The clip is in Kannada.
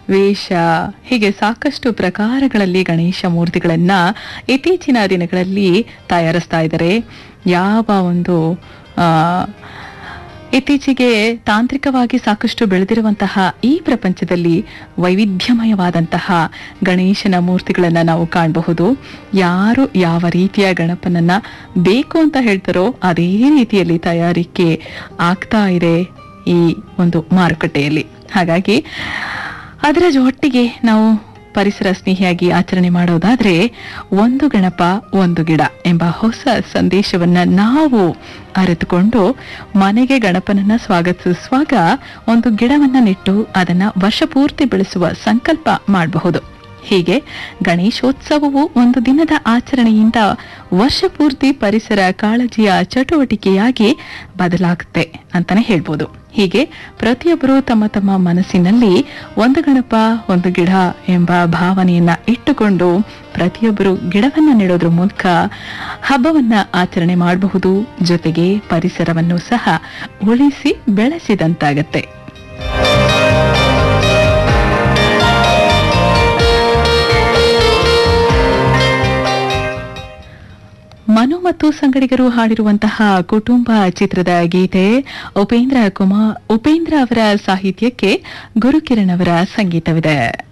ವೇಷ ಹೀಗೆ ಸಾಕಷ್ಟು ಪ್ರಕಾರಗಳಲ್ಲಿ ಗಣೇಶ ಮೂರ್ತಿಗಳನ್ನ ಇತ್ತೀಚಿನ ದಿನಗಳಲ್ಲಿ ತಯಾರಿಸ್ತಾ ಇದ್ದಾರೆ ಯಾವ ಒಂದು ಆ, ಇತ್ತೀಚೆಗೆ ತಾಂತ್ರಿಕವಾಗಿ ಸಾಕಷ್ಟು ಬೆಳೆದಿರುವಂತಹ ಈ ಪ್ರಪಂಚದಲ್ಲಿ ವೈವಿಧ್ಯಮಯವಾದಂತಹ ಗಣೇಶನ ಮೂರ್ತಿಗಳನ್ನ ನಾವು ಕಾಣಬಹುದು ಯಾರು ಯಾವ ರೀತಿಯ ಗಣಪನನ್ನ ಬೇಕು ಅಂತ ಹೇಳ್ತಾರೋ ಅದೇ ರೀತಿಯಲ್ಲಿ ತಯಾರಿಕೆ ಆಗ್ತಾ ಇದೆ ಈ ಒಂದು ಮಾರುಕಟ್ಟೆಯಲ್ಲಿ ಹಾಗಾಗಿ ಅದರ ಜೊಟ್ಟಿಗೆ ನಾವು ಪರಿಸರ ಸ್ನೇಹಿಯಾಗಿ ಆಚರಣೆ ಮಾಡೋದಾದ್ರೆ ಒಂದು ಗಣಪ ಒಂದು ಗಿಡ ಎಂಬ ಹೊಸ ಸಂದೇಶವನ್ನ ನಾವು ಅರಿತುಕೊಂಡು ಮನೆಗೆ ಗಣಪನನ್ನ ಸ್ವಾಗತಿಸುವಾಗ ಒಂದು ಗಿಡವನ್ನ ನೆಟ್ಟು ಅದನ್ನ ವರ್ಷ ಪೂರ್ತಿ ಬೆಳೆಸುವ ಸಂಕಲ್ಪ ಮಾಡಬಹುದು ಹೀಗೆ ಗಣೇಶೋತ್ಸವವು ಒಂದು ದಿನದ ಆಚರಣೆಯಿಂದ ವರ್ಷ ಪೂರ್ತಿ ಪರಿಸರ ಕಾಳಜಿಯ ಚಟುವಟಿಕೆಯಾಗಿ ಬದಲಾಗುತ್ತೆ ಅಂತಾನೆ ಹೇಳ್ಬೋದು ಹೀಗೆ ಪ್ರತಿಯೊಬ್ಬರು ತಮ್ಮ ತಮ್ಮ ಮನಸ್ಸಿನಲ್ಲಿ ಒಂದು ಗಣಪ ಒಂದು ಗಿಡ ಎಂಬ ಭಾವನೆಯನ್ನ ಇಟ್ಟುಕೊಂಡು ಪ್ರತಿಯೊಬ್ಬರು ಗಿಡವನ್ನ ನೆಡೋದ್ರ ಮೂಲಕ ಹಬ್ಬವನ್ನ ಆಚರಣೆ ಮಾಡಬಹುದು ಜೊತೆಗೆ ಪರಿಸರವನ್ನು ಸಹ ಉಳಿಸಿ ಬೆಳೆಸಿದಂತಾಗತ್ತೆ ಮನು ಮತ್ತು ಸಂಗಡಿಗರು ಹಾಡಿರುವಂತಹ ಕುಟುಂಬ ಚಿತ್ರದ ಗೀತೆ ಉಪೇಂದ್ರ ಕುಮಾರ್ ಉಪೇಂದ್ರ ಅವರ ಸಾಹಿತ್ಯಕ್ಕೆ ಗುರುಕಿರಣ್ ಅವರ ಸಂಗೀತವಿದೆ